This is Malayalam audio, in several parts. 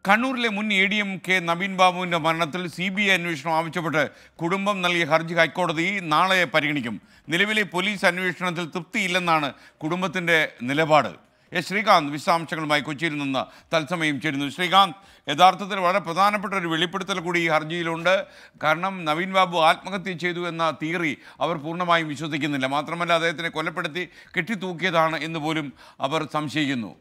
കണ്ണൂരിലെ മുൻ A D M K Naveen ബാബുവിൻ്റെ മരണത്തിൽ സി ബി ഐ അന്വേഷണം ആവശ്യപ്പെട്ട് കുടുംബം നൽകിയ ഹർജി ഹൈക്കോടതി നാളെ പരിഗണിക്കും നിലവിലെ പോലീസ് അന്വേഷണത്തിൽ തൃപ്തിയില്ലെന്നാണ് കുടുംബത്തിൻ്റെ നിലപാട് എസ് ശ്രീകാന്ത് വിശദാംശങ്ങളുമായി കൊച്ചിയിൽ നിന്ന് തത്സമയം ചേരുന്നു ശ്രീകാന്ത് യഥാർത്ഥത്തിൽ വളരെ പ്രധാനപ്പെട്ട ഒരു വെളിപ്പെടുത്തൽ കൂടി ഈ ഹർജിയിലുണ്ട് കാരണം നവീൻ ബാബു ആത്മഹത്യ ചെയ്തു എന്ന തിയറി അവർ പൂർണ്ണമായും വിശ്വസിക്കുന്നില്ല മാത്രമല്ല അദ്ദേഹത്തിനെ കൊലപ്പെടുത്തി കെട്ടിത്തൂക്കിയതാണ് എന്ന് പോലും അവർ സംശയിക്കുന്നു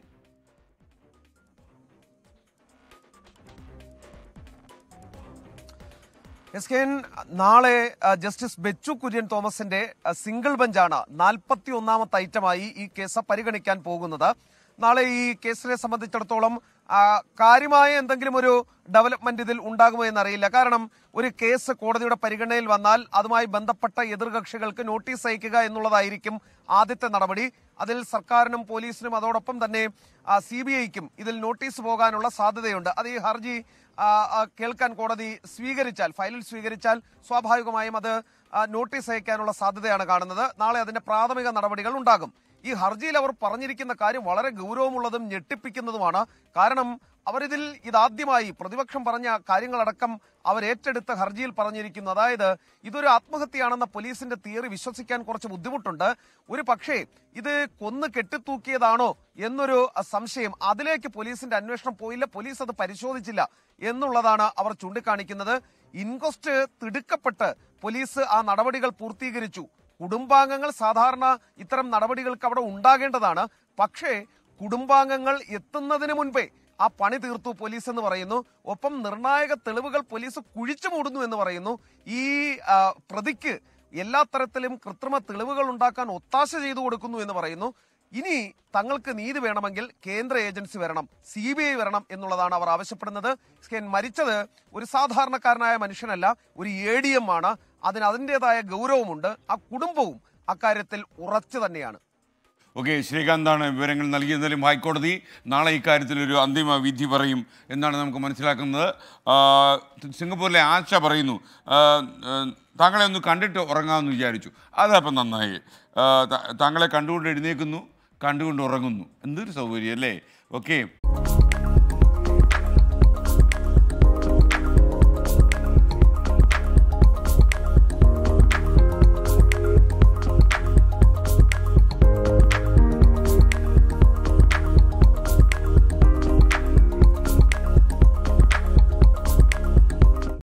എസ് കെ എൻ നാളെ ആ, ജസ്റ്റിസ് ബെച്ചു കുര്യൻ തോമസിന്റെ ആ, സിംഗിൾ ബെഞ്ചാണ് നാൽപ്പത്തി ഒന്നാമത്തെ ഐറ്റമായി ഈ കേസ് പരിഗണിക്കാൻ പോകുന്നത് നാളെ ഈ കേസിനെ സംബന്ധിച്ചിടത്തോളം ആ, കാര്യമായ എന്തെങ്കിലും ഒരു ഡെവലപ്മെന്റ് ഇതിൽ ഉണ്ടാകുമോ എന്നറിയില്ല കാരണം ഒരു കേസ് കോടതിയുടെ പരിഗണനയിൽ വന്നാൽ അതുമായി ബന്ധപ്പെട്ട എതിർകക്ഷികൾക്ക് നോട്ടീസ് അയക്കുക എന്നുള്ളതായിരിക്കും ആദ്യത്തെ നടപടി അതിൽ സർക്കാരിനും പോലീസിനും അതോടൊപ്പം തന്നെ സി ബി ഐക്കും ഇതിൽ നോട്ടീസ് പോകാനുള്ള സാധ്യതയുണ്ട് അത് ഈ ഹർജി ആ, ആ, കേൾക്കാൻ കോടതി സ്വീകരിച്ചാൽ ഫയലിൽ സ്വീകരിച്ചാൽ സ്വാഭാവികമായും അത് ആ, നോട്ടീസ് അയക്കാനുള്ള സാധ്യതയാണ് കാണുന്നത് നാളെ അതിന്റെ പ്രാഥമിക നടപടികൾ ഉണ്ടാകും ഈ ഹർജിയിൽ അവർ പറഞ്ഞിരിക്കുന്ന കാര്യം വളരെ ഗൗരവമുള്ളതും ഞെട്ടിപ്പിക്കുന്നതുമാണ് കാരണം അവരിതിൽ ഇതാദ്യമായി പ്രതിപക്ഷം പറഞ്ഞ കാര്യങ്ങളടക്കം അവർ ഏറ്റെടുത്ത ഹർജിയിൽ പറഞ്ഞിരിക്കുന്നു അതായത് ഇതൊരു ആത്മഹത്യയാണെന്ന പോലീസിന്റെ തിയറി വിശ്വസിക്കാൻ കുറച്ച് ബുദ്ധിമുട്ടുണ്ട് ഒരു പക്ഷേ ഇത് കൊന്നു കെട്ടിത്തൂക്കിയതാണോ എന്നൊരു സംശയം അതിലേക്ക് പോലീസിന്റെ അന്വേഷണം പോയില്ല പോലീസ് അത് പരിശോധിച്ചില്ല എന്നുള്ളതാണ് അവർ ചൂണ്ടിക്കാണിക്കുന്നത് ഇൻക്വസ്റ്റ് തിടുക്കപ്പെട്ട് പോലീസ് ആ നടപടികൾ പൂർത്തീകരിച്ചു കുടുംബാംഗങ്ങൾ സാധാരണ ഇത്തരം നടപടികൾക്ക് അവിടെ ഉണ്ടാകേണ്ടതാണ് പക്ഷേ കുടുംബാംഗങ്ങൾ എത്തുന്നതിന് മുൻപേ ആ പണി തീർത്തു പോലീസ് എന്ന് പറയുന്നു ഒപ്പം നിർണായക തെളിവുകൾ പോലീസ് കുഴിച്ചു മൂടുന്നു എന്ന് പറയുന്നു ഈ ആ, പ്രതിക്ക് എല്ലാ തരത്തിലും കൃത്രിമ തെളിവുകൾ ഉണ്ടാക്കാൻ ഒത്താശ ചെയ്തു കൊടുക്കുന്നു എന്ന് പറയുന്നു ഇനി തങ്ങൾക്ക് നീതി വേണമെങ്കിൽ കേന്ദ്ര ഏജൻസി വരണം സി ബി ഐ വരണം എന്നുള്ളതാണ് അവർ ആവശ്യപ്പെടുന്നത് സ്കെൻ മരിച്ചത് ഒരു സാധാരണക്കാരനായ മനുഷ്യനല്ല ഒരു എ ഡി എം ആണ് അതിന് അതിൻ്റെതായ ഗൗരവമുണ്ട് ആ കുടുംബവും അക്കാര്യത്തിൽ ഉറച്ചു തന്നെയാണ് ഓക്കെ ശ്രീകാന്താണ് വിവരങ്ങൾ നൽകിയതിലും ഹൈക്കോടതി നാളെ ഇക്കാര്യത്തിൽ ഒരു അന്തിമ വിധി പറയും എന്നാണ് നമുക്ക് മനസ്സിലാക്കുന്നത് ആ, സിംഗപ്പൂരിലെ ആശ പറയുന്നു ആ, ആ, താങ്കളെ ഒന്ന് കണ്ടിട്ട് ഉറങ്ങാമെന്ന് വിചാരിച്ചു അതപ്പം നന്നായി ആ, ത- താങ്കളെ കണ്ടുകൊണ്ട് എഴുന്നേക്കുന്നു കണ്ടുകൊണ്ട് ഉറങ്ങുന്നു എന്തൊരു സൗകര്യം അല്ലേ ഓക്കെ